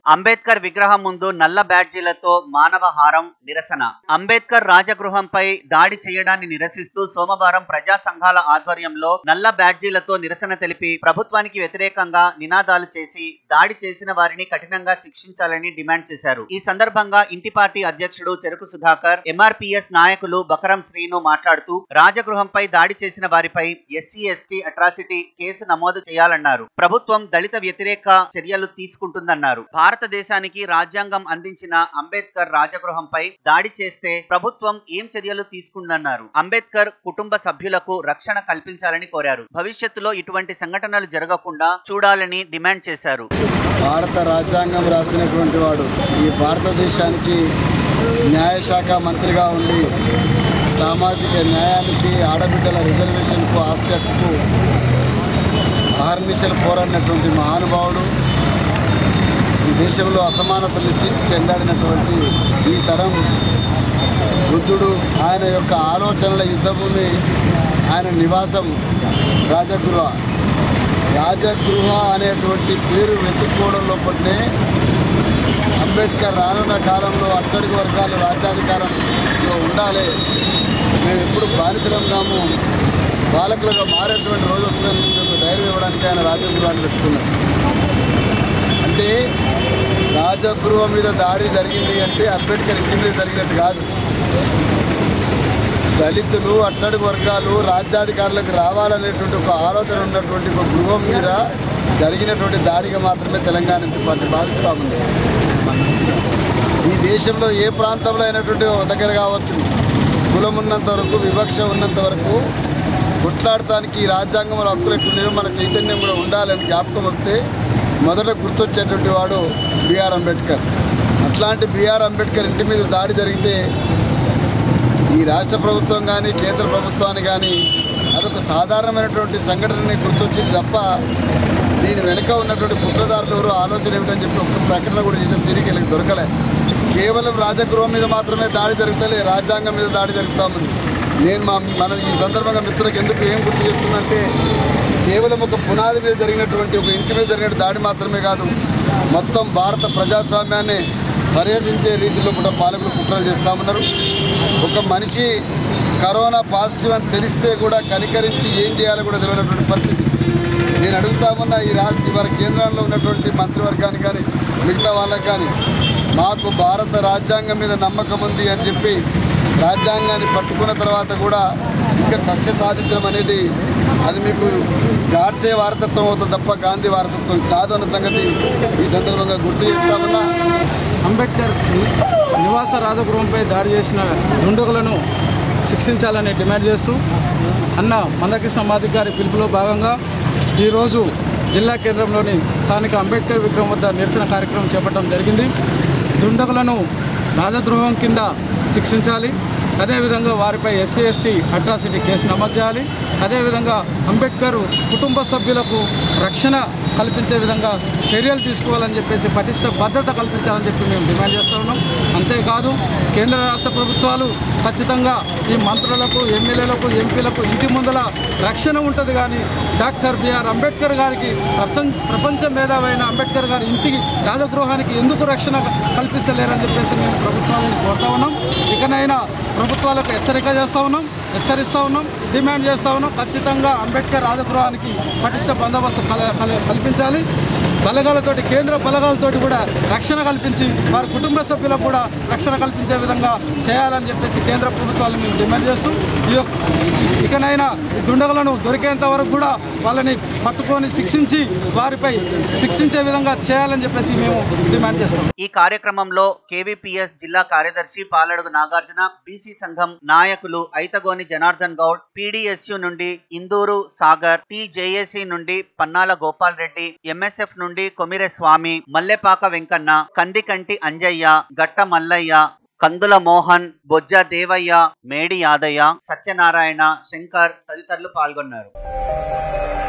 అంబేద్కర్ విగ్రహం ముందు నల్ల బ్యాడ్జీలతో మానవ హారం నిరసన అంబేద్కర్ రాజగృహంపై దాడి చేయడాన్ని నిరసిస్తూ సోమవారం ప్రజా సంఘాల ఆధ్వర్యంలో నల్ల బ్యాడ్జీలతో నిరసన తెలిపి ప్రభుత్వానికి వ్యతిరేకంగా నినాదాలు చేసి దాడి చేసిన వారిని కఠినంగా శిక్షించాలని డిమాండ్ చేశారు ఈ సందర్భంగా ఇంటి పార్టీ అధ్యక్షుడు చెరుకు సుధాకర్ ఎంఆర్పీఎస్ నాయకులు బకరం శ్రీను మాట్లాడుతూ రాజగృహంపై దాడి చేసిన వారిపై ఎస్సీ ఎస్టీ అట్రాసిటీ కేసు నమోదు చేయాలన్నారు ప్రభుత్వం దళిత వ్యతిరేక చర్యలు తీసుకుంటుందన్నారు భారతదేశానికి రాజ్యాంగం అందించిన అంబేద్కర్ రాజగృహంపై దాడి చేస్తే ప్రభుత్వం ఏం చర్యలు తీసుకుందన్నారు అంబేద్కర్ కుటుంబ సభ్యులకు రక్షణ కల్పించాలని కోరారు భవిష్యత్తులో ఇటువంటి సంఘటనలు జరగకుండా చూడాలని డిమాండ్ చేశారు భారత రాజ్యాంగం రాసినటువంటి వాడు ఈ భారతదేశానికి న్యాయశాఖ మంత్రిగా ఉండి సామాజిక న్యాయానికి ఆడబిడ్డల రిజర్వేషన్కు ఆస్తి హక్కుకు అహర్నిశలు పోరాడినటువంటి మహానుభావుడు ఈ దేశంలో అసమానతలు చీల్చి చెండాడినటువంటి ఈ తరం బుద్ధుడు ఆయన యొక్క ఆలోచనల యుద్ధభూమి ఆయన నివాసం రాజగృహ రాజగృహ అనేటువంటి పేరు వెతుక్కోవడంలో పట్టే అంబేద్కర్ రానున్న కాలంలో అట్టడుగు వర్గాలు రాజ్యాధికారంలో ఉండాలి మేము ఎప్పుడు బానిసలం కాము బాలకులుగా మారేటువంటి రోజు వస్తుందని మేము ధైర్యం ఇవ్వడానికి ఆయన రాజగృహాన్ని పెట్టుకున్నాం అంటే రాజగృహం మీద దాడి జరిగింది అంటే అంబేద్కర్ ఇంటి మీద జరిగినట్టు కాదు దళితులు అట్టడుగు వర్గాలు రాజ్యాధికారులకు రావాలనేటువంటి ఒక ఆలోచన ఉన్నటువంటి ఒక గృహం మీద జరిగినటువంటి దాడిగా మాత్రమే తెలంగాణ ఇంటి పార్టీ భావిస్తూ ఉంది ఈ దేశంలో ఏ ప్రాంతంలో అయినటువంటి ఒక దగ్గర కావచ్చు కులం ఉన్నంత వరకు వివక్ష ఉన్నంత వరకు కొట్లాడటానికి ఈ రాజ్యాంగంలో హక్కులు ఎట్లున్నాయో మన చైతన్యం కూడా ఉండాలని జ్ఞాపకం వస్తే మొదట గుర్తొచ్చేటువంటి వాడు బిఆర్ అంబేద్కర్ అట్లాంటి బిఆర్ అంబేద్కర్ ఇంటి మీద దాడి జరిగితే ఈ రాష్ట్ర ప్రభుత్వం కానీ కేంద్ర ప్రభుత్వాన్ని కానీ అదొక సాధారణమైనటువంటి సంఘటనని గుర్తొచ్చింది తప్ప దీని వెనుక ఉన్నటువంటి కుట్రదారులు ఎవరు ఆలోచన ఏమిటని చెప్పి ఒక్క ప్రకటన కూడా చేసిన తిరిగి వీళ్ళకి దొరకలే కేవలం రాజగృహం మీద మాత్రమే దాడి జరుగుతలే రాజ్యాంగం మీద దాడి జరుగుతా ఉంది నేను మా మన ఈ సందర్భంగా మిత్రులకు ఎందుకు ఏం గుర్తు చేస్తున్నంటే కేవలం ఒక పునాది మీద జరిగినటువంటి ఒక ఇంటి మీద జరిగిన దాడి మాత్రమే కాదు మొత్తం భారత ప్రజాస్వామ్యాన్ని పర్యటించే రీతిలో కూడా పాలకులు కుట్రలు చేస్తూ ఉన్నారు ఒక మనిషి కరోనా పాజిటివ్ అని తెలిస్తే కూడా కనికరించి ఏం చేయాలో కూడా తెలియనటువంటి పరిస్థితి నేను అడుగుతా ఉన్న ఈ రాష్ట్ర ఇవాళ కేంద్రంలో ఉన్నటువంటి మంత్రివర్గానికి కానీ మిగతా వాళ్ళకి కానీ మాకు భారత రాజ్యాంగం మీద నమ్మకం ఉంది అని చెప్పి రాజ్యాంగాన్ని పట్టుకున్న తర్వాత కూడా ఇంకా కక్ష సాధించడం అనేది అది మీకు గాడ్సే వారసత్వం అవుతుంది తప్ప గాంధీ వారసత్వం కాదు అన్న సంగతి ఈ సందర్భంగా గుర్తు చేస్తామన్నా అంబేద్కర్ ని- నివాస రాజగృహంపై దాడి చేసిన దుండగులను శిక్షించాలని డిమాండ్ చేస్తూ అన్న మందకృష్ణ మాదిక్ గారి పిలుపులో భాగంగా ఈరోజు జిల్లా కేంద్రంలోని స్థానిక అంబేద్కర్ విగ్రహం వద్ద నిరసన కార్యక్రమం చేపట్టడం జరిగింది దుండగులను రాజద్రోహం కింద శిక్షించాలి అదేవిధంగా వారిపై ఎస్సీ ఎస్టీ అట్రాసిటీ కేసు నమోదు చేయాలి అదేవిధంగా అంబేద్కర్ కుటుంబ సభ్యులకు రక్షణ కల్పించే విధంగా చర్యలు తీసుకోవాలని చెప్పేసి పటిష్ట భద్రత కల్పించాలని చెప్పి మేము డిమాండ్ చేస్తూ ఉన్నాం అంతేకాదు కేంద్ర రాష్ట్ర ప్రభుత్వాలు ఖచ్చితంగా ఈ మంత్రులకు ఎమ్మెల్యేలకు ఎంపీలకు ఇంటి ముందల రక్షణ ఉంటుంది కానీ డాక్టర్ బిఆర్ అంబేద్కర్ గారికి ప్రపంచ ప్రపంచ మేధావైన అంబేద్కర్ గారి ఇంటికి రాజగృహానికి ఎందుకు రక్షణ కల్పిస్తలేరని చెప్పేసి మేము ప్రభుత్వాలను కోరుతా ఉన్నాం ఇకనైనా ప్రభుత్వాలకు హెచ్చరిక చేస్తూ ఉన్నాం హెచ్చరిస్తూ ఉన్నాం డిమాండ్ చేస్తూ ఉన్నాం ఖచ్చితంగా అంబేద్కర్ రాజగృహానికి పటిష్ట బందోబస్తు కల- కల- కల్పించాలి బలగాలతోటి కేంద్ర బలగాలతోటి కూడా రక్షణ కల్పించి వారి కుటుంబ సభ్యులకు కూడా రక్షణ కల్పించే విధంగా చేయాలని చెప్పేసి కేంద్ర ప్రభుత్వాలను మేము డిమాండ్ చేస్తూ ఈ యొక్క ఇకనైనా ఈ దుండగులను దొరికేంత వరకు కూడా వాళ్ళని పట్టుకొని శిక్షించి వారిపై శిక్షించే విధంగా చేయాలని చెప్పేసి మేము డిమాండ్ చేస్తాం ఈ కార్యక్రమంలో కేవీపీఎస్ జిల్లా కార్యదర్శి పాలడుగు నాగార్జున బీసీ సంఘం నాయకులు ఐతగోని జనార్దన్ గౌడ్ పీడీఎస్యు నుండి ఇందూరు సాగర్ టీజేఏసీ నుండి పన్నాల గోపాల్ రెడ్డి ఎంఎస్ఎఫ్ నుండి కొమిరె స్వామి మల్లెపాక వెంకన్న కందికంటి అంజయ్య గట్ట మల్లయ్య కందుల మోహన్ బొజ్జ దేవయ్య మేడి యాదయ్య సత్యనారాయణ శంకర్ తదితరులు పాల్గొన్నారు